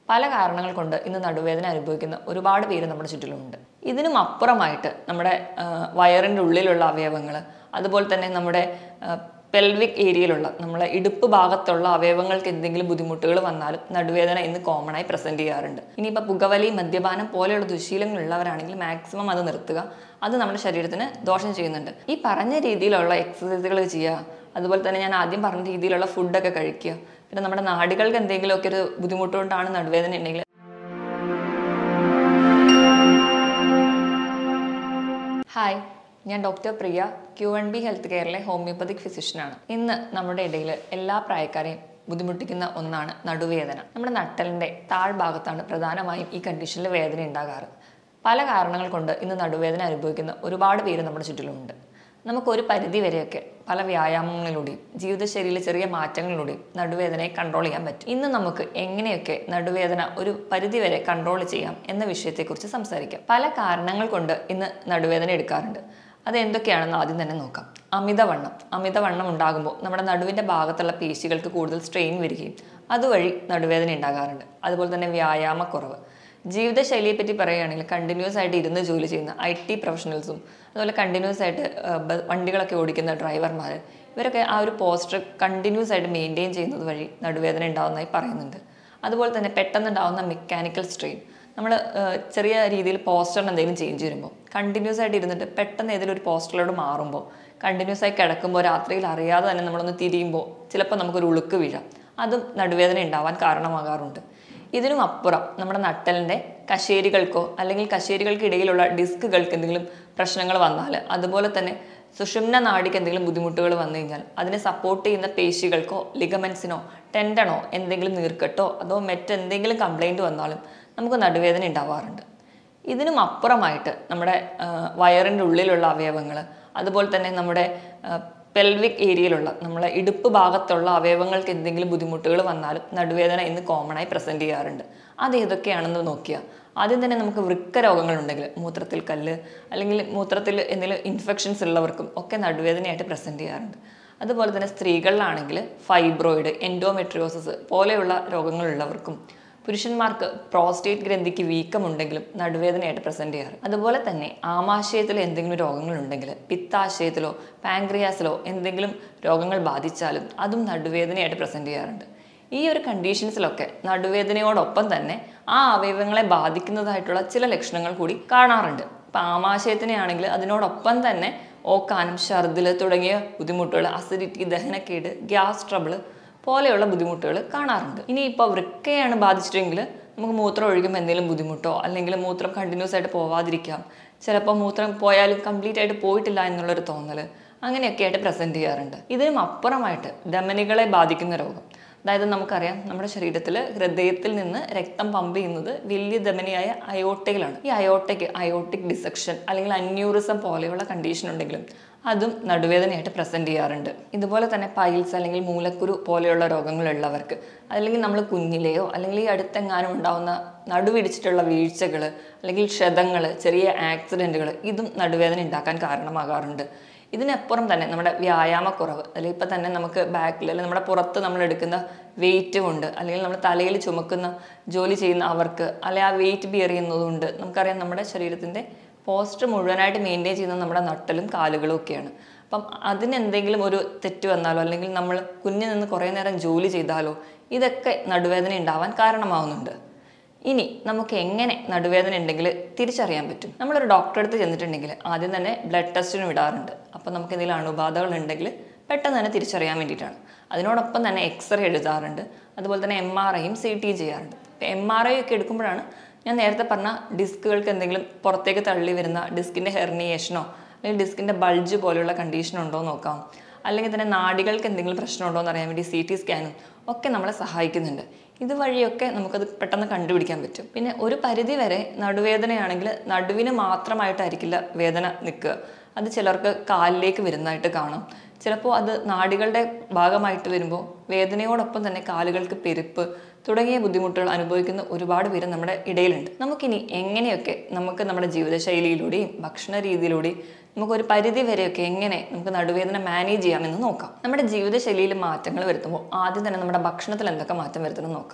പല കാരണങ്ങൾ കൊണ്ട് ഇന്ന് നടുവേദന അനുഭവിക്കുന്ന ഒരുപാട് പേര് നമ്മുടെ ചുറ്റിലുമുണ്ട് ഇതിനും അപ്പുറമായിട്ട് നമ്മുടെ ആ, വയറിൻ്റെ ഉള്ളിലുള്ള അവയവങ്ങൾ അതുപോലെ തന്നെ നമ്മുടെ പെൽവിക് ഏരിയയിലുള്ള നമ്മളെ ഇടുപ്പ് ഭാഗത്തുള്ള അവയവങ്ങൾക്ക് എന്തെങ്കിലും ബുദ്ധിമുട്ടുകൾ വന്നാലും നടുവേദന ഇന്ന് കോമൺ ആയി പ്രസന്റ് ചെയ്യാറുണ്ട് ഇനിയിപ്പോൾ പുകവലി മദ്യപാനം പോലെയുള്ള ദുശീലങ്ങളുള്ളവരാണെങ്കിൽ മാക്സിമം അത് നിർത്തുക അത് നമ്മുടെ ശരീരത്തിന് ദോഷം ചെയ്യുന്നുണ്ട് ഈ പറഞ്ഞ രീതിയിലുള്ള എക്സസൈസുകൾ ചെയ്യുക അതുപോലെ തന്നെ ഞാൻ ആദ്യം പറഞ്ഞ രീതിയിലുള്ള ഫുഡൊക്കെ കഴിക്കുക പിന്നെ നമ്മുടെ നാടികൾക്ക് എന്തെങ്കിലുമൊക്കെ ഒരു ബുദ്ധിമുട്ടുകൊണ്ടാണ് നടുവേദന ഉണ്ടെങ്കിൽ ഹായ് ഞാൻ doctor Priya Q N B health കെയറിലെ ഹോമിയോപ്പതിക് ഫിസിഷ്യനാണ് ഇന്ന് നമ്മുടെ ഇടയിൽ എല്ലാ പ്രായക്കാരെയും ബുദ്ധിമുട്ടിക്കുന്ന ഒന്നാണ് നടുവേദന നമ്മുടെ നട്ടലിൻ്റെ താഴ്ഭാഗത്താണ് പ്രധാനമായും ഈ കണ്ടീഷനിൽ വേദന ഉണ്ടാകാറ് പല കാരണങ്ങൾ കൊണ്ട് ഇന്ന് നടുവേദന അനുഭവിക്കുന്ന ഒരുപാട് പേര് നമ്മുടെ ചുറ്റിലുമുണ്ട് നമുക്കൊരു പരിധി വരെയൊക്കെ പല വ്യായാമങ്ങളിലൂടെയും ജീവിതശൈലിയിലെ ചെറിയ മാറ്റങ്ങളിലൂടെയും നടുവേദനയെ കൺട്രോൾ ചെയ്യാൻ പറ്റും ഇന്ന് നമുക്ക് എങ്ങനെയൊക്കെ നടുവേദന ഒരു പരിധി വരെ കൺട്രോൾ ചെയ്യാം എന്ന വിഷയത്തെക്കുറിച്ച് സംസാരിക്കാം പല കാരണങ്ങൾ കൊണ്ട് ഇന്ന് നടുവേദന എടുക്കാറുണ്ട് അത് എന്തൊക്കെയാണെന്ന് ആദ്യം തന്നെ നോക്കാം അമിതവണ്ണം അമിതവണ്ണം ഉണ്ടാകുമ്പോൾ നമ്മുടെ നടുവിൻ്റെ ഭാഗത്തുള്ള പേശികൾക്ക് കൂടുതൽ സ്ട്രെയിൻ വരികയും അതുവഴി നടുവേദന ഉണ്ടാകാറുണ്ട് അതുപോലെ തന്നെ വ്യായാമക്കുറവ് ജീവിതശൈലിയെ പറ്റി പറയുകയാണെങ്കിൽ കണ്ടിന്യൂസ് ആയിട്ട് ഇരുന്ന് ജോലി ചെയ്യുന്ന ഐ ടി പ്രൊഫഷണൽസും അതുപോലെ കണ്ടിന്യൂസ് ആയിട്ട് ആ, ബ- വണ്ടികളൊക്കെ ഓടിക്കുന്ന ഡ്രൈവർമാർ ഇവരൊക്കെ ആ ഒരു പോസ്റ്റർ കണ്ടിന്യൂസ് ആയിട്ട് മെയിൻറ്റെയിൻ ചെയ്യുന്നത് വഴി നടുവേദന ഉണ്ടാകുന്നതായി പറയുന്നുണ്ട് അതുപോലെ തന്നെ പെട്ടെന്നുണ്ടാകുന്ന മെക്കാനിക്കൽ സ്ട്രെയിൻ നമ്മൾ ചെറിയ രീതിയിൽ പോസ്റ്ററിന് എന്തെങ്കിലും ചേഞ്ച് വരുമ്പോൾ കണ്ടിന്യൂസ് ആയിട്ട് ഇരുന്നിട്ട് പെട്ടെന്ന് ഏതെങ്കിലും ഒരു പോസ്റ്ററിലോട്ട് മാറുമ്പോൾ കണ്ടിന്യൂസ് ആയി കിടക്കുമ്പോൾ രാത്രിയിൽ അറിയാതെ തന്നെ നമ്മളൊന്ന് തിരിയുമ്പോൾ ചിലപ്പോൾ നമുക്കൊരു ഉളുക്ക് വീഴാം അതും നടുവേദന ഉണ്ടാവാൻ കാരണമാകാറുണ്ട് ഇതിനും അപ്പുറം നമ്മുടെ നട്ടലിൻ്റെ കശേരികൾക്കോ അല്ലെങ്കിൽ കശേരികൾക്കിടയിലുള്ള ഡിസ്കുകൾക്ക് എന്തെങ്കിലും പ്രശ്നങ്ങൾ വന്നാൽ അതുപോലെ തന്നെ സുഷുമ്ന നാടിക്ക് എന്തെങ്കിലും ബുദ്ധിമുട്ടുകൾ വന്നു കഴിഞ്ഞാൽ അതിനെ സപ്പോർട്ട് ചെയ്യുന്ന പേശികൾക്കോ ലിഗമെൻസിനോ ടെൻഡനോ എന്തെങ്കിലും നീർക്കെട്ടോ അതോ മറ്റെന്തെങ്കിലും കംപ്ലൈൻറ്റ് വന്നാലും നമുക്ക് നടുവേദന ഉണ്ടാവാറുണ്ട് ഇതിനും അപ്പുറമായിട്ട് നമ്മുടെ വയറിൻ്റെ ഉള്ളിലുള്ള അവയവങ്ങൾ അതുപോലെ തന്നെ നമ്മുടെ പെൽവിക് ഏരിയയിലുള്ള നമ്മളെ ഇടുപ്പ് ഭാഗത്തുള്ള അവയവങ്ങൾക്ക് എന്തെങ്കിലും ബുദ്ധിമുട്ടുകൾ വന്നാലും നടുവേദന ഇന്ന് കോമൺ ആയി പ്രസന്റ് ചെയ്യാറുണ്ട് അത് ഏതൊക്കെയാണെന്ന് നോക്കിയാൽ ആദ്യം തന്നെ നമുക്ക് വൃക്ക രോഗങ്ങളുണ്ടെങ്കിൽ മൂത്രത്തിൽ കല്ല് അല്ലെങ്കിൽ മൂത്രത്തിൽ എന്തെങ്കിലും ഇൻഫെക്ഷൻസ് ഉള്ളവർക്കും ഒക്കെ നടുവേദനയായിട്ട് പ്രസന്റ് ചെയ്യാറുണ്ട് അതുപോലെ തന്നെ സ്ത്രീകളിലാണെങ്കിൽ ഫൈബ്രോയിഡ് എൻഡോമെട്രിയോസിസ് പോലെയുള്ള രോഗങ്ങളുള്ളവർക്കും പുരുഷന്മാർക്ക് പ്രോസ്റ്റേറ്റ് ഗ്രന്ഥിക്ക് വീക്കമുണ്ടെങ്കിലും നടുവേദനയായിട്ട് പ്രസന്റ് ചെയ്യാറ് അതുപോലെ തന്നെ ആമാശയത്തിൽ എന്തെങ്കിലും രോഗങ്ങളുണ്ടെങ്കിൽ പിത്താശയത്തിലോ പാങ്ക്രിയാസിലോ എന്തെങ്കിലും രോഗങ്ങൾ ബാധിച്ചാലും അതും നടുവേദനയായിട്ട് പ്രസന്റ് ചെയ്യാറുണ്ട് ഈ ഒരു കണ്ടീഷൻസിലൊക്കെ നടുവേദനയോടൊപ്പം തന്നെ ആ അവയവങ്ങളെ ബാധിക്കുന്നതായിട്ടുള്ള ചില ലക്ഷണങ്ങൾ കൂടി കാണാറുണ്ട് ഇപ്പം ആമാശയത്തിനെയാണെങ്കിൽ അതിനോടൊപ്പം തന്നെ ഓക്കാനം ഛർദിൽ തുടങ്ങിയ ബുദ്ധിമുട്ടുകൾ അസിഡിറ്റി ദഹനക്കേട് ഗ്യാസ് ട്രബിള് പോലെയുള്ള ബുദ്ധിമുട്ടുകൾ കാണാറുണ്ട് ഇനി ഇപ്പോൾ വൃക്കയാണ് ബാധിച്ചിട്ടെങ്കിൽ നമുക്ക് മൂത്രം ഒഴുകുമ്പോൾ എന്തെങ്കിലും ബുദ്ധിമുട്ടോ അല്ലെങ്കിൽ മൂത്രം കണ്ടിന്യൂസ് ആയിട്ട് പോവാതിരിക്കാം ചിലപ്പോൾ മൂത്രം പോയാലും കംപ്ലീറ്റ് ആയിട്ട് പോയിട്ടില്ല എന്നുള്ളൊരു തോന്നൽ അങ്ങനെയൊക്കെ ആയിട്ട് പ്രസൻറ്റ് ചെയ്യാറുണ്ട് ഇതിനും അപ്പുറമായിട്ട് ധമനികളെ ബാധിക്കുന്ന രോഗം അതായത് നമുക്കറിയാം നമ്മുടെ ശരീരത്തിൽ ഹൃദയത്തിൽ നിന്ന് രക്തം പമ്പ് ചെയ്യുന്നത് വലിയ ധമനിയായ അയോട്ടയിലാണ് ഈ അയോട്ടയ്ക്ക് അയോട്ടിക് ഡിസക്ഷൻ അല്ലെങ്കിൽ അന്യൂറിസം പോലെയുള്ള കണ്ടീഷൻ ഉണ്ടെങ്കിലും അതും നടുവേദനയായിട്ട് പ്രസന്റ് ചെയ്യാറുണ്ട് ഇതുപോലെ തന്നെ പൈൽസ് അല്ലെങ്കിൽ മൂലക്കുരു പോലെയുള്ള രോഗങ്ങളുള്ളവർക്ക് അല്ലെങ്കിൽ നമ്മൾ കുഞ്ഞിലെയോ അല്ലെങ്കിൽ ഈ അടുത്തെങ്ങാനും ഉണ്ടാവുന്ന നടുവിടിച്ചിട്ടുള്ള വീഴ്ചകൾ അല്ലെങ്കിൽ ക്ഷതങ്ങൾ ചെറിയ ആക്സിഡൻറ്റുകൾ ഇതും നടുവേദന ഉണ്ടാക്കാൻ കാരണമാകാറുണ്ട് ഇതിനപ്പുറം തന്നെ നമ്മുടെ വ്യായാമക്കുറവ് അല്ലെങ്കിൽ ഇപ്പം തന്നെ നമുക്ക് ബാക്കിൽ അല്ലെങ്കിൽ നമ്മുടെ പുറത്ത് നമ്മൾ എടുക്കുന്ന വെയിറ്റ് കൊണ്ട് അല്ലെങ്കിൽ നമ്മൾ തലയിൽ ചുമക്കുന്ന ജോലി ചെയ്യുന്ന അവർക്ക് അല്ലെങ്കിൽ ആ വെയിറ്റ് ബിയർ ചെയ്യുന്നതുകൊണ്ട് നമുക്കറിയാം നമ്മുടെ ശരീരത്തിൻ്റെ പോസ്റ്റർ മുഴുവനായിട്ട് മെയിൻറ്റെയിൻ ചെയ്യുന്നത് നമ്മുടെ നട്ടലും കാലുകളും ഒക്കെയാണ് അപ്പം അതിനെന്തെങ്കിലും ഒരു തെറ്റ് വന്നാലോ അല്ലെങ്കിൽ നമ്മൾ കുഞ്ഞിൽ നിന്ന് കുറേ നേരം ജോലി ചെയ്താലോ ഇതൊക്കെ നടുവേദന ഉണ്ടാവാൻ കാരണമാവുന്നുണ്ട് ഇനി നമുക്ക് എങ്ങനെ നടുവേദന ഉണ്ടെങ്കിൽ തിരിച്ചറിയാൻ പറ്റും നമ്മളൊരു ഡോക്ടറെ അടുത്ത് ചെന്നിട്ടുണ്ടെങ്കിൽ ആദ്യം തന്നെ ബ്ലഡ് ടെസ്റ്റിന് വിടാറുണ്ട് അപ്പോൾ നമുക്ക് എന്തെങ്കിലും അണുബാധകൾ ഉണ്ടെങ്കിൽ പെട്ടെന്ന് തന്നെ തിരിച്ചറിയാൻ വേണ്ടിയിട്ടാണ് അതിനോടൊപ്പം തന്നെ എക്സ്റേ എഴുതാറുണ്ട് അതുപോലെ തന്നെ എം ആർ ഐയും സി ടി ചെയ്യാറുണ്ട് എം ആർ ഐ ഒക്കെ എടുക്കുമ്പോഴാണ് ഞാൻ നേരത്തെ പറഞ്ഞ ഡിസ്കുകൾക്ക് എന്തെങ്കിലും പുറത്തേക്ക് തള്ളി വരുന്ന ഡിസ്കിൻ്റെ ഹെർണിയേഷനോ അല്ലെങ്കിൽ ഡിസ്കിൻ്റെ ബൾജ് പോലെയുള്ള കണ്ടീഷൻ ഉണ്ടോ എന്ന് നോക്കാം അല്ലെങ്കിൽ തന്നെ നാടികൾക്ക് എന്തെങ്കിലും പ്രശ്നമുണ്ടോ എന്ന് അറിയാൻ വേണ്ടി സി ടി സ്കാനും ഒക്കെ നമ്മളെ സഹായിക്കുന്നുണ്ട് ഇതുവഴിയൊക്കെ നമുക്കത് പെട്ടെന്ന് കണ്ടുപിടിക്കാൻ പറ്റും പിന്നെ ഒരു പരിധി വരെ നടുവേദനയാണെങ്കിൽ നടുവിന് മാത്രമായിട്ടായിരിക്കില്ല വേദന നിൽക്കുക അത് ചിലർക്ക് കാലിലേക്ക് വരുന്നതായിട്ട് കാണാം ചിലപ്പോൾ അത് നാടികളുടെ ഭാഗമായിട്ട് വരുമ്പോൾ വേദനയോടൊപ്പം തന്നെ കാലുകൾക്ക് പെരുപ്പ് തുടങ്ങിയ ബുദ്ധിമുട്ടുകൾ അനുഭവിക്കുന്ന ഒരുപാട് പേര് നമ്മുടെ ഇടയിലുണ്ട് നമുക്കിനി എങ്ങനെയൊക്കെ നമുക്ക് നമ്മുടെ ജീവിതശൈലിയിലൂടെയും ഭക്ഷണ രീതിയിലൂടെയും നമുക്കൊരു പരിധി വരെയൊക്കെ എങ്ങനെ നമുക്ക് നടുവേദന മാനേജ് ചെയ്യാമെന്ന് നോക്കാം നമ്മുടെ ജീവിതശൈലിയിൽ മാറ്റങ്ങൾ വരുത്തുമ്പോൾ ആദ്യം തന്നെ നമ്മുടെ ഭക്ഷണത്തിൽ എന്തൊക്കെ മാറ്റം വരുത്തണം എന്ന് നോക്കാം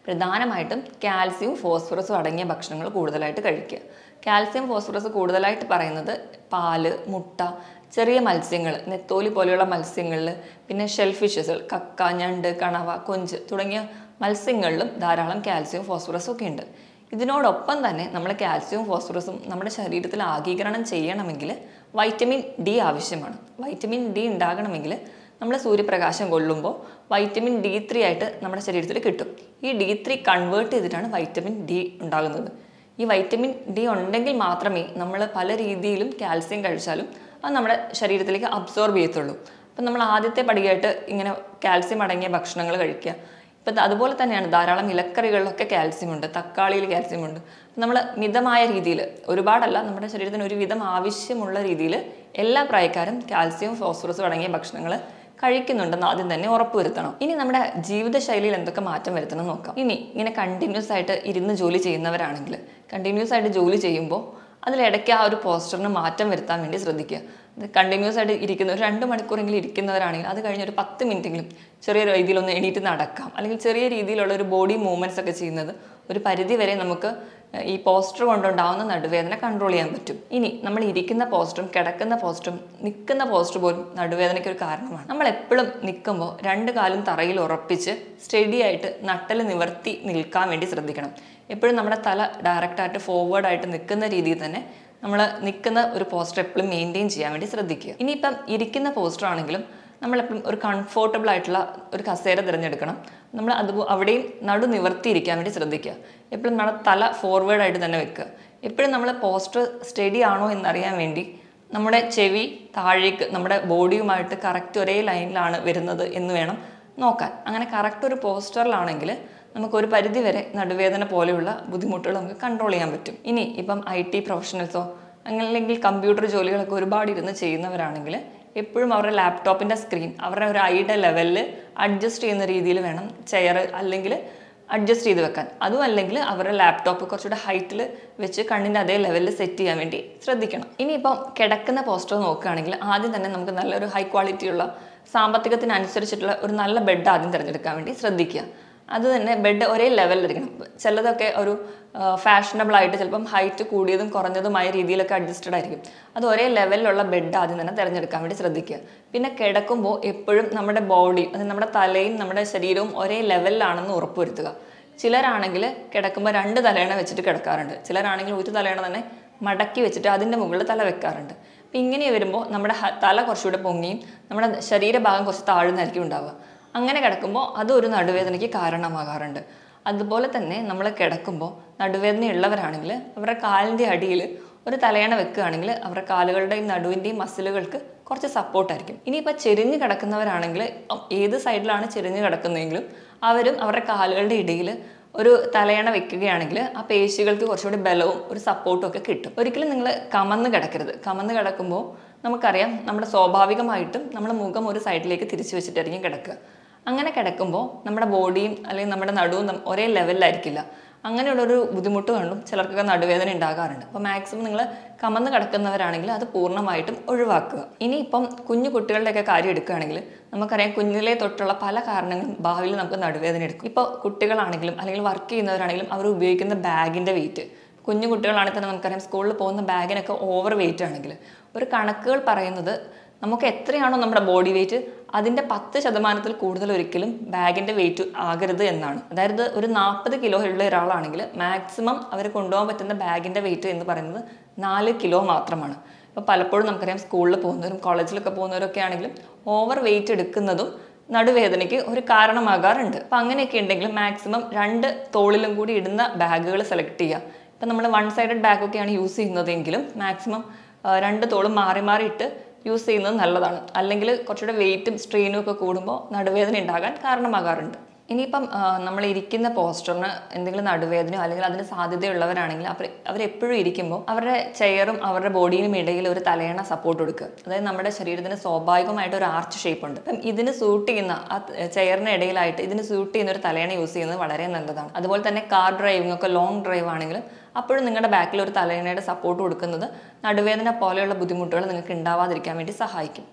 പ്രധാനമായിട്ടും കാൽസ്യവും ഫോസ്ഫറസും അടങ്ങിയ ഭക്ഷണങ്ങൾ കൂടുതലായിട്ട് കഴിക്കുക കാൽസ്യം ഫോസ്ഫറസ് കൂടുതലായിട്ട് പറയുന്നത് പാല് മുട്ട ചെറിയ മത്സ്യങ്ങൾ നെത്തോലി പോലെയുള്ള മത്സ്യങ്ങളിൽ പിന്നെ ഷെൽ ഫിഷസ് കക്ക ഞണ്ട് കണവ കൊഞ്ച് തുടങ്ങിയ മത്സ്യങ്ങളിലും ധാരാളം കാൽസ്യവും ഫോസ്ഫറസും ഒക്കെ ഉണ്ട് ഇതിനോടൊപ്പം തന്നെ നമ്മൾ കാൽസ്യവും ഫോസ്ഫറസും നമ്മുടെ ശരീരത്തിൽ ആഗീകരണം ചെയ്യണമെങ്കിൽ വൈറ്റമിൻ ഡി ആവശ്യമാണ് വൈറ്റമിൻ ഡി ഉണ്ടാകണമെങ്കിൽ നമ്മൾ സൂര്യപ്രകാശം കൊള്ളുമ്പോൾ വൈറ്റമിൻ ഡി ത്രീ ആയിട്ട് നമ്മുടെ ശരീരത്തിൽ കിട്ടും ഈ ഡി ത്രീ കൺവേർട്ട് ചെയ്തിട്ടാണ് വൈറ്റമിൻ ഡി ഉണ്ടാകുന്നത് ഈ വൈറ്റമിൻ ഡി ഉണ്ടെങ്കിൽ മാത്രമേ നമ്മൾ പല രീതിയിലും കാൽസ്യം കഴിച്ചാലും അത് നമ്മുടെ ശരീരത്തിലേക്ക് അബ്സോർബ് ചെയ്യത്തുള്ളൂ അപ്പം നമ്മൾ ആദ്യത്തെ പടിയായിട്ട് ഇങ്ങനെ കാൽസ്യം അടങ്ങിയ ഭക്ഷണങ്ങൾ കഴിക്കുക ഇപ്പം അതുപോലെ തന്നെയാണ് ധാരാളം ഇലക്കറികളിലൊക്കെ കാൽസ്യം ഉണ്ട് തക്കാളിയിൽ കാൽസ്യം ഉണ്ട് നമ്മൾ മിതമായ രീതിയിൽ ഒരുപാടല്ല നമ്മുടെ ശരീരത്തിന് ഒരുവിധം ആവശ്യമുള്ള രീതിയിൽ എല്ലാ പ്രായക്കാരും കാൽസ്യവും ഫോസ്ഫറസും അടങ്ങിയ ഭക്ഷണങ്ങൾ കഴിക്കുന്നുണ്ടെന്ന് ആദ്യം തന്നെ ഉറപ്പുവരുത്തണം ഇനി നമ്മുടെ ജീവിതശൈലിയിൽ എന്തൊക്കെ മാറ്റം വരുത്തണം എന്ന് നോക്കാം ഇനി ഇങ്ങനെ കണ്ടിന്യൂസ് ആയിട്ട് ഇരുന്ന് ജോലി ചെയ്യുന്നവരാണെങ്കിൽ കണ്ടിന്യൂസ് ആയിട്ട് ജോലി ചെയ്യുമ്പോൾ അതിലിടയ്ക്ക് ആ ഒരു പോസ്റ്ററിന് മാറ്റം വരുത്താൻ വേണ്ടി ശ്രദ്ധിക്കുക ഇത് കണ്ടിന്യൂസ് ആയിട്ട് ഇരിക്കുന്ന ഒരു രണ്ട് മണിക്കൂറെങ്കിലും ഇരിക്കുന്നവരാണെങ്കിൽ അത് കഴിഞ്ഞ് ഒരു പത്ത് മിനിറ്റെങ്കിലും ചെറിയ രീതിയിലൊന്ന് എണീറ്റ് നടക്കാം അല്ലെങ്കിൽ ചെറിയ രീതിയിലുള്ള ഒരു ബോഡി മൂവ്മെൻറ്റ്സ് ഒക്കെ ചെയ്യുന്നത് ഒരു പരിധി വരെ നമുക്ക് ഈ പോസ്റ്റർ കൊണ്ടുണ്ടാവുന്ന നടുവേദന കൺട്രോൾ ചെയ്യാൻ പറ്റും ഇനി നമ്മൾ ഇരിക്കുന്ന പോസ്റ്ററും കിടക്കുന്ന പോസ്റ്ററും നിൽക്കുന്ന പോസ്റ്റർ പോലും നടുവേദനയ്ക്ക് ഒരു കാരണമാണ് നമ്മൾ എപ്പോഴും നിൽക്കുമ്പോൾ രണ്ട് കാലും തറയിൽ ഉറപ്പിച്ച് സ്റ്റഡി ആയിട്ട് നട്ടൽ നിവർത്തി നിൽക്കാൻ വേണ്ടി ശ്രദ്ധിക്കണം എപ്പോഴും നമ്മുടെ തല ഡയറക്റ്റായിട്ട് ഫോർവേഡായിട്ട് നിൽക്കുന്ന രീതിയിൽ തന്നെ നമ്മൾ നിൽക്കുന്ന ഒരു പോസ്റ്റർ എപ്പോഴും മെയിൻറ്റെയിൻ ചെയ്യാൻ വേണ്ടി ശ്രദ്ധിക്കുക ഇനിയിപ്പം ഇരിക്കുന്ന പോസ്റ്റർ ആണെങ്കിലും നമ്മളെപ്പോഴും ഒരു കംഫോർട്ടബിൾ ആയിട്ടുള്ള ഒരു കസേര തിരഞ്ഞെടുക്കണം നമ്മൾ അത് അവിടെയും നടു നിവർത്തിയിരിക്കാൻ വേണ്ടി ശ്രദ്ധിക്കുക എപ്പോഴും നമ്മുടെ തല ഫോർവേഡായിട്ട് തന്നെ വെക്കുക എപ്പോഴും നമ്മൾ പോസ്റ്റർ സ്റ്റഡി ആണോ എന്നറിയാൻ വേണ്ടി നമ്മുടെ ചെവി താഴേക്ക് നമ്മുടെ ബോഡിയുമായിട്ട് കറക്റ്റ് ഒരേ ലൈനിലാണ് വരുന്നത് എന്ന് വേണം നോക്കാൻ അങ്ങനെ കറക്റ്റ് ഒരു പോസ്റ്ററിലാണെങ്കിൽ നമുക്ക് ഒരു പരിധി വരെ നടുവേദന പോലെയുള്ള ബുദ്ധിമുട്ടുകൾ നമുക്ക് കൺട്രോൾ ചെയ്യാൻ പറ്റും ഇനി ഇപ്പം ഐ ടി പ്രൊഫഷണൽസോ അല്ലെങ്കിൽ കമ്പ്യൂട്ടർ ജോലികളൊക്കെ ഒരുപാട് ഇരുന്ന് ചെയ്യുന്നവരാണെങ്കിൽ എപ്പോഴും അവരുടെ ലാപ്ടോപ്പിൻ്റെ സ്ക്രീൻ അവരുടെ ഒരു ഐയുടെ ലെവലിൽ അഡ്ജസ്റ്റ് ചെയ്യുന്ന രീതിയിൽ വേണം ചെയർ അല്ലെങ്കിൽ അഡ്ജസ്റ്റ് ചെയ്ത് വെക്കാൻ അതും അല്ലെങ്കിൽ അവരുടെ ലാപ്ടോപ്പ് കുറച്ചുകൂടെ ഹൈറ്റിൽ വെച്ച് കണ്ണിൻ്റെ അതേ ലെവലിൽ സെറ്റ് ചെയ്യാൻ വേണ്ടി ശ്രദ്ധിക്കണം ഇനിയിപ്പം കിടക്കുന്ന പോസ്റ്റർ നോക്കുകയാണെങ്കിൽ ആദ്യം തന്നെ നമുക്ക് നല്ലൊരു ഹൈ ക്വാളിറ്റിയുള്ള സാമ്പത്തികത്തിനനുസരിച്ചിട്ടുള്ള ഒരു നല്ല ബെഡ് ആദ്യം തിരഞ്ഞെടുക്കാൻ വേണ്ടി ശ്രദ്ധിക്കുക അത് തന്നെ ബെഡ് ഒരേ ലെവലിലിരിക്കണം ചിലതൊക്കെ ഒരു ഫാഷനബിൾ ആയിട്ട് ചിലപ്പം ഹൈറ്റ് കൂടിയതും കുറഞ്ഞതുമായ രീതിയിലൊക്കെ അഡ്ജസ്റ്റഡ് ആയിരിക്കും അത് ഒരേ ലെവലിലുള്ള ബെഡ് ആദ്യം തന്നെ തിരഞ്ഞെടുക്കാൻ വേണ്ടി ശ്രദ്ധിക്കുക പിന്നെ കിടക്കുമ്പോൾ എപ്പോഴും നമ്മുടെ ബോഡി അതായത് നമ്മുടെ തലയും നമ്മുടെ ശരീരവും ഒരേ ലെവലിലാണെന്ന് ഉറപ്പുവരുത്തുക ചിലരാണെങ്കിൽ കിടക്കുമ്പോൾ രണ്ട് തലയണ വെച്ചിട്ട് കിടക്കാറുണ്ട് ചിലരാണെങ്കിൽ ഒരു തലയണ തന്നെ മടക്കി വെച്ചിട്ട് അതിൻ്റെ മുകളിൽ തല വെക്കാറുണ്ട് അപ്പം ഇങ്ങനെ വരുമ്പോൾ നമ്മുടെ ഹ- തല കുറച്ചുകൂടെ പൊങ്ങിയും നമ്മുടെ ശരീരഭാഗം കുറച്ച് താഴ്ന്നായിരിക്കും ഉണ്ടാവുക അങ്ങനെ കിടക്കുമ്പോൾ അത് ഒരു നടുവേദനയ്ക്ക് കാരണമാകാറുണ്ട് അതുപോലെ തന്നെ നമ്മൾ കിടക്കുമ്പോൾ നടുവേദന ഉള്ളവരാണെങ്കിൽ അവരുടെ കാലിൻ്റെ അടിയിൽ ഒരു തലയണ വെക്കുകയാണെങ്കിൽ അവരുടെ കാലുകളുടെയും നടുവിൻ്റെയും മസിലുകൾക്ക് കുറച്ച് സപ്പോർട്ടായിരിക്കും ഇനിയിപ്പോൾ ചെരിഞ്ഞ് കിടക്കുന്നവരാണെങ്കിൽ ഏത് സൈഡിലാണ് ചെരിഞ്ഞ് കിടക്കുന്നതെങ്കിലും അവരും അവരുടെ കാലുകളുടെ ഇടയിൽ ഒരു തലയണ വെക്കുകയാണെങ്കിൽ ആ പേശികൾക്ക് കുറച്ചുകൂടി ബലവും ഒരു സപ്പോർട്ടും ഒക്കെ കിട്ടും ഒരിക്കലും നിങ്ങൾ കമന്ന് കിടക്കരുത് കമന്ന് കിടക്കുമ്പോൾ നമുക്കറിയാം നമ്മുടെ സ്വാഭാവികമായിട്ടും നമ്മുടെ മുഖം ഒരു സൈഡിലേക്ക് തിരിച്ചു വെച്ചിട്ടായിരിക്കും കിടക്കുക അങ്ങനെ കിടക്കുമ്പോൾ നമ്മുടെ ബോഡിയും അല്ലെങ്കിൽ നമ്മുടെ നടുവും തം- ഒരേ ലെവലിലായിരിക്കില്ല അങ്ങനെയുള്ളൊരു ബുദ്ധിമുട്ട് കണ്ടും ചിലർക്കൊക്കെ നടുവേദന ഉണ്ടാകാറുണ്ട് അപ്പോൾ മാക്സിമം നിങ്ങൾ കമന്ന് കിടക്കുന്നവരാണെങ്കിൽ അത് പൂർണ്ണമായിട്ടും ഒഴിവാക്കുക ഇനിയിപ്പം കുഞ്ഞു കുട്ടികളുടെയൊക്കെ കാര്യം എടുക്കുകയാണെങ്കിൽ നമുക്കറിയാം കുഞ്ഞിലെ തൊട്ടുള്ള പല കാരണങ്ങളും ഭാവിയിൽ നമുക്ക് നടുവേദന എടുക്കും ഇപ്പോൾ കുട്ടികളാണെങ്കിലും അല്ലെങ്കിൽ വർക്ക് ചെയ്യുന്നവരാണെങ്കിലും അവർ ഉപയോഗിക്കുന്ന ബാഗിൻ്റെ വെയിറ്റ് കുഞ്ഞു കുട്ടികളാണെങ്കിൽ തന്നെ നമുക്കറിയാം സ്കൂളിൽ പോകുന്ന ബാഗിനൊക്കെ ഓവർ വെയിറ്റ് ആണെങ്കിൽ ഒരു കണക്കുകൾ പറയുന്നത് നമുക്ക് എത്രയാണോ നമ്മുടെ ബോഡി വെയിറ്റ് അതിൻ്റെ പത്ത് ശതമാനത്തിൽ കൂടുതൽ ഒരിക്കലും ബാഗിൻ്റെ വെയിറ്റ് ആകരുത് എന്നാണ് അതായത് ഒരു നാൽപ്പത് കിലോ ഉള്ള ഒരാളാണെങ്കിൽ മാക്സിമം അവർ കൊണ്ടുപോകാൻ പറ്റുന്ന ബാഗിൻ്റെ വെയിറ്റ് എന്ന് പറയുന്നത് നാല് കിലോ മാത്രമാണ് അപ്പോൾ പലപ്പോഴും നമുക്കറിയാം സ്കൂളിൽ പോകുന്നവരും കോളേജിലൊക്കെ പോകുന്നവരൊക്കെ ആണെങ്കിലും ഓവർ വെയിറ്റ് എടുക്കുന്നതും നടുവേദനയ്ക്ക് ഒരു കാരണമാകാറുണ്ട് അപ്പം അങ്ങനെയൊക്കെ ഉണ്ടെങ്കിൽ മാക്സിമം രണ്ട് തോളിലും കൂടി ഇടുന്ന ബാഗുകൾ സെലക്ട് ചെയ്യുക ഇപ്പം നമ്മൾ വൺ സൈഡഡ് ബാഗൊക്കെയാണ് യൂസ് ചെയ്യുന്നതെങ്കിലും മാക്സിമം രണ്ട് തോളും മാറി മാറി ഇട്ട് യൂസ് ചെയ്യുന്നത് നല്ലതാണ് അല്ലെങ്കിൽ കുറച്ചുകൂടെ വെയിറ്റും സ്ട്രെയിനും ഒക്കെ കൂടുമ്പോൾ നടുവേദന ഉണ്ടാകാൻ കാരണമാകാറുണ്ട് ഇനിയിപ്പം ആ, നമ്മൾ ഇരിക്കുന്ന പോസ്റ്ററിന് എന്തെങ്കിലും നടുവേദനയോ അല്ലെങ്കിൽ അതിന് സാധ്യതയുള്ളവരാണെങ്കിൽ അവർ അവരെപ്പോഴും ഇരിക്കുമ്പോൾ അവരുടെ ചെയറും അവരുടെ ബോഡിയിലും ഇടയിൽ ഒരു തലയണ സപ്പോർട്ട് കൊടുക്കുക അതായത് നമ്മുടെ ശരീരത്തിന് സ്വാഭാവികമായിട്ട് ഒരു ആർച്ച് ഷേപ്പ് ഉണ്ട് അപ്പം ഇതിന് സൂട്ട് ചെയ്യുന്ന ആ ചെയറിന് ഇടയിലായിട്ട് ഇതിന് സൂട്ട് ചെയ്യുന്ന ഒരു തലയണ യൂസ് ചെയ്യുന്നത് വളരെ നല്ലതാണ് അതുപോലെ തന്നെ കാർ ഡ്രൈവിംഗ് ഒക്കെ ലോങ് ഡ്രൈവ് ആണെങ്കിൽ അപ്പോഴും നിങ്ങളുടെ ബാക്കിൽ ഒരു തലയണയുടെ സപ്പോർട്ട് കൊടുക്കുന്നത് നടുവേദന പോലെയുള്ള ബുദ്ധിമുട്ടുകൾ നിങ്ങൾക്ക് ഉണ്ടാവാതിരിക്കാൻ വേണ്ടി സഹായിക്കും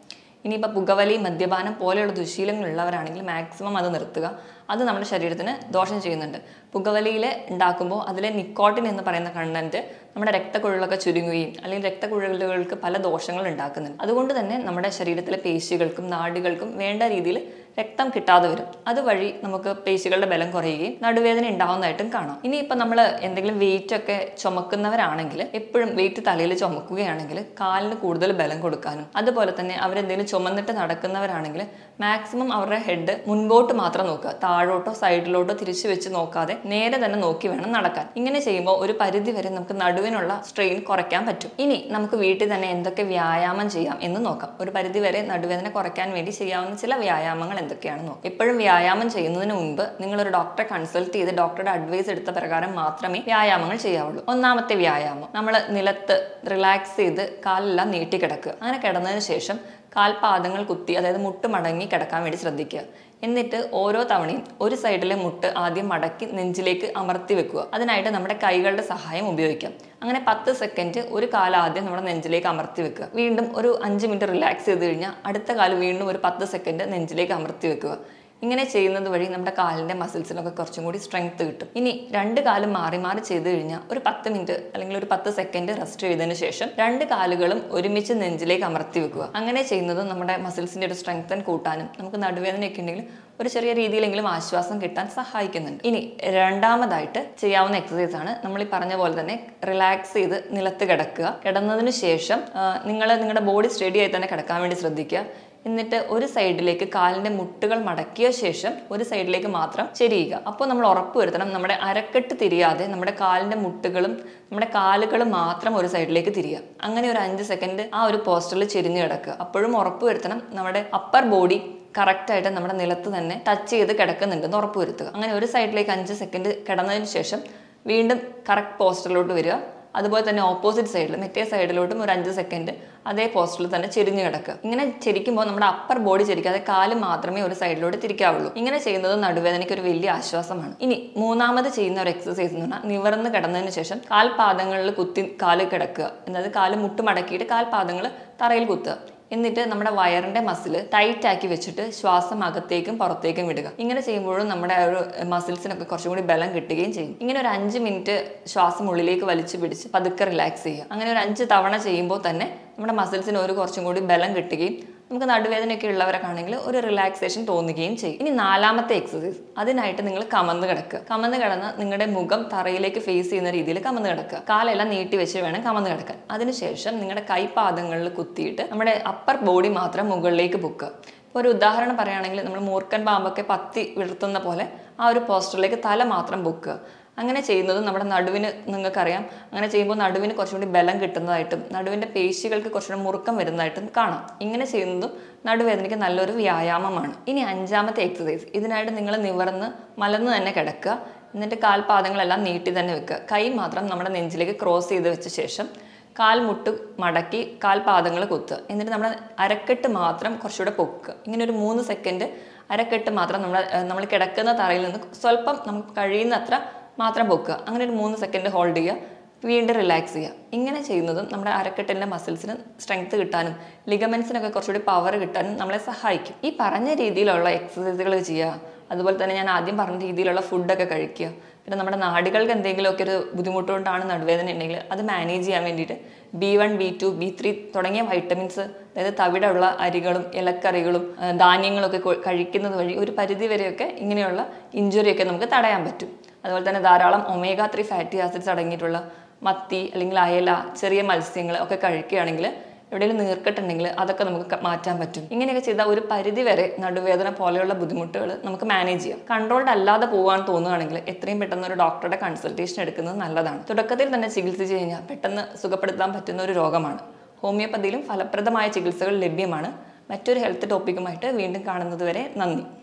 ഇനിയിപ്പോൾ പുകവലി മദ്യപാനം പോലെയുള്ള ദുശീലങ്ങളുള്ളവരാണെങ്കിൽ മാക്സിമം അത് നിർത്തുക അത് നമ്മുടെ ശരീരത്തിന് ദോഷം ചെയ്യുന്നുണ്ട് പുകവലിയിൽ ഉണ്ടാക്കുമ്പോൾ അതിലെ നിക്കോട്ടിൻ എന്ന് പറയുന്ന കണ്ടന്റ് നമ്മുടെ രക്തക്കുഴലൊക്കെ ചുരുങ്ങുകയും അല്ലെങ്കിൽ രക്തക്കുഴലുകൾക്ക് പല ദോഷങ്ങൾ ഉണ്ടാക്കുന്നുണ്ട് അതുകൊണ്ട് തന്നെ നമ്മുടെ ശരീരത്തിലെ പേശികൾക്കും നാടുകൾക്കും വേണ്ട രീതിയിൽ രക്തം കിട്ടാതെ വരും അതുവഴി നമുക്ക് പേശികളുടെ ബലം കുറയുകയും നടുവേദന ഉണ്ടാവുന്നതായിട്ടും കാണാം ഇനിയിപ്പോൾ നമ്മൾ എന്തെങ്കിലും വെയിറ്റ് ഒക്കെ ചുമക്കുന്നവരാണെങ്കിൽ എപ്പോഴും വെയിറ്റ് തലയിൽ ചുമക്കുകയാണെങ്കിൽ കാലിന് കൂടുതൽ ബലം കൊടുക്കാനും അതുപോലെ തന്നെ അവരെന്തെങ്കിലും ചുമന്നിട്ട് നടക്കുന്നവരാണെങ്കിൽ മാക്സിമം അവരുടെ ഹെഡ് മുൻപോട്ട് മാത്രം നോക്കുക താഴോട്ടോ സൈഡിലോട്ടോ തിരിച്ചു വെച്ച് നോക്കാതെ നേരെ തന്നെ നോക്കി വേണം നടക്കാൻ ഇങ്ങനെ ചെയ്യുമ്പോൾ ഒരു പരിധി വരെ നമുക്ക് നടുവിനുള്ള സ്ട്രെയിൻ കുറയ്ക്കാൻ പറ്റും ഇനി നമുക്ക് വീട്ടിൽ തന്നെ എന്തൊക്കെ വ്യായാമം ചെയ്യാം എന്ന് നോക്കാം ഒരു പരിധി വരെ നടുവേദന കുറയ്ക്കാൻ വേണ്ടി ചെയ്യാവുന്ന ചില വ്യായാമങ്ങൾ എന്തൊക്കെയാണെന്ന് നോക്കാം എപ്പോഴും വ്യായാമം ചെയ്യുന്നതിന് മുമ്പ് നിങ്ങൾ ഒരു ഡോക്ടറെ കൺസൾട്ട് ചെയ്ത് ഡോക്ടറുടെ അഡ്വൈസ് എടുത്ത പ്രകാരം മാത്രമേ വ്യായാമങ്ങൾ ചെയ്യാവുള്ളൂ ഒന്നാമത്തെ വ്യായാമം നമ്മൾ നിലത്ത് റിലാക്സ് ചെയ്ത് കാലെല്ലാം നീട്ടി കിടക്കുക അങ്ങനെ കിടന്നതിന് ശേഷം കാൽപാദങ്ങൾ കുത്തി അതായത് മുട്ട് മടങ്ങി കിടക്കാൻ വേണ്ടി ശ്രദ്ധിക്കുക എന്നിട്ട് ഓരോ തവണയും ഒരു സൈഡിലെ മുട്ട് ആദ്യം മടക്കി നെഞ്ചിലേക്ക് അമർത്തി വെക്കുക അതിനായിട്ട് നമ്മുടെ കൈകളുടെ സഹായം ഉപയോഗിക്കാം അങ്ങനെ പത്ത് സെക്കൻഡ് ഒരു കാല് ആദ്യം നമ്മുടെ നെഞ്ചിലേക്ക് അമർത്തി വെക്കുക വീണ്ടും ഒരു അഞ്ച് മിനിറ്റ് റിലാക്സ് ചെയ്ത് കഴിഞ്ഞാൽ അടുത്ത കാല് വീണ്ടും ഒരു പത്ത് സെക്കൻഡ് നെഞ്ചിലേക്ക് അമർത്തി വെക്കുക ഇങ്ങനെ ചെയ്യുന്നത് വഴി നമ്മുടെ കാലിൻ്റെ മസിൽസിനൊക്കെ കുറച്ചും കൂടി സ്ട്രെങ്ത് കിട്ടും ഇനി രണ്ട് കാലും മാറി മാറി ചെയ്ത് കഴിഞ്ഞാൽ ഒരു പത്ത് മിനിറ്റ് അല്ലെങ്കിൽ ഒരു പത്ത് സെക്കൻഡ് റെസ്റ്റ് ചെയ്തതിന് ശേഷം രണ്ട് കാലുകളും ഒരുമിച്ച് നെഞ്ചിലേക്ക് അമർത്തി വെക്കുക അങ്ങനെ ചെയ്യുന്നത് നമ്മുടെ മസിൽസിൻ്റെ ഒരു സ്ട്രെങ്തൻ കൂട്ടാനും നമുക്ക് നടുവേദനയൊക്കെ ഉണ്ടെങ്കിൽ ഒരു ചെറിയ രീതിയിലെങ്കിലും ആശ്വാസം കിട്ടാൻ സഹായിക്കുന്നുണ്ട് ഇനി രണ്ടാമതായിട്ട് ചെയ്യാവുന്ന എക്സസൈസ് ആണ് നമ്മൾ ഈ പറഞ്ഞ പോലെ തന്നെ റിലാക്സ് ചെയ്ത് നിലത്ത് കിടക്കുക കിടന്നതിന് ശേഷം നിങ്ങൾ നിങ്ങളുടെ ബോഡി സ്റ്റഡി ആയി തന്നെ കിടക്കാൻ വേണ്ടി ശ്രദ്ധിക്കുക എന്നിട്ട് ഒരു സൈഡിലേക്ക് കാലിന്റെ മുട്ടുകൾ മടക്കിയ ശേഷം ഒരു സൈഡിലേക്ക് മാത്രം ചെരിയുക അപ്പോൾ നമ്മൾ ഉറപ്പ് വരുത്തണം നമ്മുടെ അരക്കെട്ട് തിരിയാതെ നമ്മുടെ കാലിന്റെ മുട്ടുകളും നമ്മുടെ കാലുകളും മാത്രം ഒരു സൈഡിലേക്ക് തിരിയുക അങ്ങനെ ഒരു അഞ്ച് സെക്കൻഡ് ആ ഒരു പോസ്റ്ററിൽ ചെരിഞ്ഞു കിടക്കുക അപ്പോഴും ഉറപ്പ് വരുത്തണം നമ്മുടെ അപ്പർ ബോഡി കറക്റ്റായിട്ട് നമ്മുടെ നിലത്ത് തന്നെ ടച്ച് ചെയ്ത് കിടക്കുന്നുണ്ടെന്ന് ഉറപ്പ് വരുത്തുക അങ്ങനെ ഒരു സൈഡിലേക്ക് അഞ്ച് സെക്കൻഡ് കിടന്നതിന് ശേഷം വീണ്ടും കറക്റ്റ് പോസ്റ്ററിലോട്ട് വരിക അതുപോലെ തന്നെ ഓപ്പോസിറ്റ് സൈഡിൽ മറ്റേ സൈഡിലോട്ടും ഒരു അഞ്ച് സെക്കൻഡ് അതേ പോസ്റ്ററിൽ തന്നെ ചെരിഞ്ഞു കിടക്കുക ഇങ്ങനെ ചെരിക്കുമ്പോൾ നമ്മുടെ അപ്പർ ബോഡി ചെരിക്കാതെ കാല് മാത്രമേ ഒരു സൈഡിലോട്ട് തിരിക്കാവുള്ളൂ ഇങ്ങനെ ചെയ്യുന്നത് നടുവേദനയ്ക്ക് ഒരു വലിയ ആശ്വാസമാണ് ഇനി മൂന്നാമത് ചെയ്യുന്ന ഒരു എക്സസൈസ് എന്ന് പറഞ്ഞാൽ നിവർന്ന് കിടന്നതിന് ശേഷം കാൽപാദങ്ങളിൽ കുത്തി കാല് കിടക്കുക അതായത് കാല് മുട്ട് മടക്കിയിട്ട് കാൽപാദങ്ങൾ തറയിൽ കുത്തുക എന്നിട്ട് നമ്മുടെ വയറിന്റെ മസിൽ ടൈറ്റ് ആക്കി വെച്ചിട്ട് ശ്വാസം അകത്തേക്കും പുറത്തേക്കും വിടുക ഇങ്ങനെ ചെയ്യുമ്പോഴും നമ്മുടെ ആ ഒരു മസിൽസിനൊക്കെ കുറച്ചും കൂടി ബലം കിട്ടുകയും ചെയ്യും ഇങ്ങനെ ഒരു അഞ്ച് മിനിറ്റ് ശ്വാസം ഉള്ളിലേക്ക് വലിച്ചു പിടിച്ച് പതുക്കെ റിലാക്സ് ചെയ്യുക അങ്ങനെ ഒരു അഞ്ച് തവണ ചെയ്യുമ്പോൾ തന്നെ നമ്മുടെ മസിൽസിന് ഒരു കുറച്ചും കൂടി ബലം കിട്ടുകയും നമുക്ക് നടുവേദനയൊക്കെ ഉള്ളവരൊക്കെ ആണെങ്കിൽ ഒരു റിലാക്സേഷൻ തോന്നുകയും ചെയ്യും ഇനി നാലാമത്തെ എക്സസൈസ് അതിനായിട്ട് നിങ്ങൾ കമന്ന് കിടക്കുക കമന്ന് കിടന്ന് നിങ്ങളുടെ മുഖം തറയിലേക്ക് ഫേസ് ചെയ്യുന്ന രീതിയിൽ കമന്ന് കിടക്കുക കാലെല്ലാം നീട്ടി വെച്ച് വേണം കമന്ന് കിടക്കാൻ അതിനുശേഷം നിങ്ങളുടെ കൈപാദങ്ങളിൽ കുത്തിയിട്ട് നമ്മുടെ അപ്പർ ബോഡി മാത്രം മുകളിലേക്ക് പൊക്കുക ഇപ്പോൾ ഒരു ഉദാഹരണം പറയുകയാണെങ്കിൽ നമ്മൾ മൂർക്കൻ പാമ്പൊക്കെ പത്തി വിടർത്തുന്ന പോലെ ആ ഒരു പോസ്റ്ററിലേക്ക് തല മാത്രം പൊക്കുക അങ്ങനെ ചെയ്യുന്നത് നമ്മുടെ നടുവിന് നിങ്ങൾക്കറിയാം അങ്ങനെ ചെയ്യുമ്പോൾ നടുവിന് കുറച്ചും കൂടി ബലം കിട്ടുന്നതായിട്ടും നടുവിൻ്റെ പേശികൾക്ക് കുറച്ചുകൂടി മുറുക്കം വരുന്നതായിട്ടും കാണാം ഇങ്ങനെ ചെയ്യുന്നതും നടുവേദനയ്ക്ക് നല്ലൊരു വ്യായാമമാണ് ഇനി അഞ്ചാമത്തെ എക്സസൈസ് ഇതിനായിട്ട് നിങ്ങൾ നിവർന്ന് മലന്ന് തന്നെ കിടക്കുക എന്നിട്ട് കാൽപാദങ്ങളെല്ലാം നീട്ടി തന്നെ വെക്കുക കൈ മാത്രം നമ്മുടെ നെഞ്ചിലേക്ക് ക്രോസ് ചെയ്ത് വെച്ച ശേഷം കാൽമുട്ട് മടക്കി കാൽപാദങ്ങൾ കുത്തുക എന്നിട്ട് നമ്മുടെ അരക്കെട്ട് മാത്രം കുറച്ചുകൂടെ പൊക്കുക ഇങ്ങനെ ഒരു മൂന്ന് സെക്കൻഡ് അരക്കെട്ട് മാത്രം നമ്മൾ നമ്മൾ കിടക്കുന്ന തറയിൽ നിന്ന് സ്വല്പം നമുക്ക് കഴിയുന്നത്ര മാത്രം പൊക്കുക അങ്ങനെ ഒരു മൂന്ന് സെക്കൻഡ് ഹോൾഡ് ചെയ്യുക വീണ്ടും റിലാക്സ് ചെയ്യുക ഇങ്ങനെ ചെയ്യുന്നതും നമ്മുടെ അരക്കെട്ടിൻ്റെ മസിൽസിന് സ്ട്രെങ്ത് കിട്ടാനും ലിഗമെൻസിനൊക്കെ കുറച്ചുകൂടി പവർ കിട്ടാനും നമ്മളെ സഹായിക്കും ഈ പറഞ്ഞ രീതിയിലുള്ള എക്സസൈസുകൾ ചെയ്യുക അതുപോലെ തന്നെ ഞാൻ ആദ്യം പറഞ്ഞ രീതിയിലുള്ള ഫുഡൊക്കെ കഴിക്കുക പിന്നെ നമ്മുടെ നാടുകൾക്ക് എന്തെങ്കിലുമൊക്കെ ഒരു ബുദ്ധിമുട്ടുകൊണ്ടാണ് നടുവേദന ഉണ്ടെങ്കിൽ അത് മാനേജ് ചെയ്യാൻ വേണ്ടിയിട്ട് B one B two B three തുടങ്ങിയ വൈറ്റമിൻസ് അതായത് തവിടുള്ള അരികളും ഇലക്കറികളും ആ, ധാന്യങ്ങളൊക്കെ കൊ- കഴിക്കുന്നത് വഴി ഒരു പരിധി വരെയൊക്കെ ഇങ്ങനെയുള്ള ഇഞ്ചുറിയൊക്കെ നമുക്ക് തടയാൻ പറ്റും അതുപോലെ തന്നെ ധാരാളം ഒമേഗ ത്രീ ഫാറ്റി ആസിഡ്സ് അടങ്ങിയിട്ടുള്ള മത്തി അല്ലെങ്കിൽ അയല ചെറിയ മത്സ്യങ്ങൾ ഒക്കെ കഴിക്കുകയാണെങ്കിൽ എവിടെയെങ്കിലും നീർക്കെട്ടുണ്ടെങ്കിൽ അതൊക്കെ നമുക്ക് ക- മാറ്റാൻ പറ്റും ഇങ്ങനെയൊക്കെ ചെയ്താൽ ഒരു പരിധി വരെ നടുവേദന പോലെയുള്ള ബുദ്ധിമുട്ടുകൾ നമുക്ക് മാനേജ് ചെയ്യാം കൺട്രോൾഡ് അല്ലാതെ പോകാൻ തോന്നുകയാണെങ്കിൽ എത്രയും പെട്ടെന്ന് ഒരു ഡോക്ടറുടെ കൺസൾട്ടേഷൻ എടുക്കുന്നത് നല്ലതാണ് തുടക്കത്തിൽ തന്നെ ചികിത്സിച്ച് കഴിഞ്ഞാൽ പെട്ടെന്ന് സുഖപ്പെടുത്താൻ പറ്റുന്ന ഒരു രോഗമാണ് ഹോമിയോപ്പതിയിലും ഫലപ്രദമായ ചികിത്സകൾ ലഭ്യമാണ് മറ്റൊരു ഹെൽത്ത് ടോപ്പിക്കുമായിട്ട് വീണ്ടും കാണുന്നത് വരെ നന്ദി